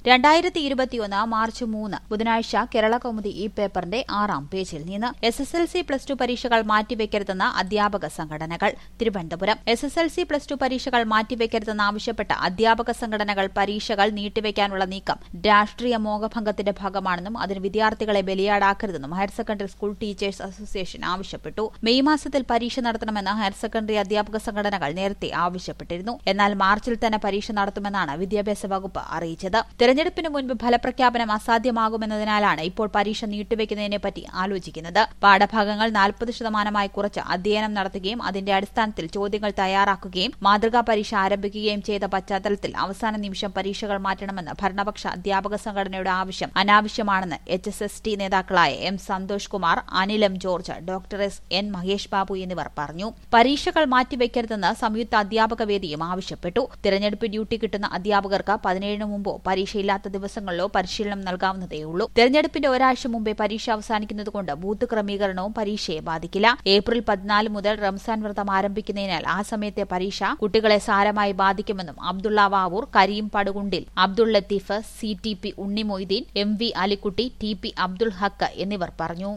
രണ്ടായിരത്തി ഇരുപത്തിയൊന്ന് മാർച്ച് മൂന്ന് ബുധനാഴ്ച കേരള കൗമുദി ഈ പേപ്പറിന്റെ ആറാം പേജിൽ നിന്ന് S S L C plus two പരീക്ഷകൾ മാറ്റിവെക്കരുതെന്ന് അധ്യാപക സംഘടനകൾ Thiruvananthapuram S S L C plus two പരീക്ഷകൾ മാറ്റിവെക്കരുതെന്ന് ആവശ്യപ്പെട്ട അധ്യാപക സംഘടനകൾ പരീക്ഷകൾ നീട്ടിവെക്കാനുള്ള നീക്കം രാഷ്ട്രീയ മോഹഭംഗത്തിന്റെ ഭാഗമാണെന്നും അതിന് വിദ്യാർത്ഥികളെ ബലിയാടാക്കരുതെന്നും higher secondary school teachers association ആവശ്യപ്പെട്ടു മെയ് മാസത്തിൽ പരീക്ഷ നടത്തണമെന്ന് ഹയർ സെക്കൻഡറി അധ്യാപക സംഘടനകൾ നേരത്തെ ആവശ്യപ്പെട്ടിരുന്നു എന്നാൽ മാർച്ചിൽ തന്നെ പരീക്ഷ നടത്തുമെന്നാണ് വിദ്യാഭ്യാസ വകുപ്പ് അറിയിച്ചത് തെരഞ്ഞെടുപ്പിന് മുൻപ് ഫലപ്രഖ്യാപനം അസാധ്യമാകുമെന്നതിനാലാണ് ഇപ്പോൾ പരീക്ഷ നീട്ടിവെക്കുന്നതിനെപ്പറ്റി ആലോചിക്കുന്നത് പാഠഭാഗങ്ങൾ നാൽപ്പത് ശതമാനമായി കുറച്ച് അധ്യയനം നടത്തുകയും അതിന്റെ അടിസ്ഥാനത്തിൽ ചോദ്യങ്ങൾ തയ്യാറാക്കുകയും മാതൃകാ പരീക്ഷ ആരംഭിക്കുകയും ചെയ്ത പശ്ചാത്തലത്തിൽ അവസാന നിമിഷം പരീക്ഷകൾ മാറ്റണമെന്ന് ഭരണപക്ഷ അധ്യാപക സംഘടനയുടെ ആവശ്യം അനാവശ്യമാണെന്ന് എച്ച് എസ് എസ് ടി നേതാക്കളായ M Santhosh Kumar Anil M George doctor S N Mahesh Babu എന്നിവർ പറഞ്ഞു പരീക്ഷകൾ മാറ്റിവെക്കരുതെന്ന് സംയുക്ത അധ്യാപക വേദിയും ആവശ്യപ്പെട്ടു തിരഞ്ഞെടുപ്പ് ഡ്യൂട്ടി കിട്ടുന്ന അധ്യാപകർക്ക് പതിനേഴിന് മുമ്പോ പരീക്ഷയില്ലാത്ത ദിവസങ്ങളിലോ പരിശീലനം നൽകാവുന്നതേയുള്ളൂ തെരഞ്ഞെടുപ്പിന്റെ ഒരാഴ്ച മുമ്പേ പരീക്ഷ അവസാനിക്കുന്നതുകൊണ്ട് ബൂത്ത് ക്രമീകരണവും പരീക്ഷയെ ബാധിക്കില്ല ഏപ്രിൽ പതിനാല് മുതൽ റംസാൻ വ്രതം ആരംഭിക്കുന്നതിനാൽ ആ സമയത്തെ പരീക്ഷ കുട്ടികളെ സാരമായി ബാധിക്കുമെന്നും അബ്ദുള്ള വാവൂർ കരീം പടുകുണ്ടിൽ Abdul Latheef C T P Unni Moideen M V Alikutty T P Abdul Haq എന്നിവർ പറഞ്ഞു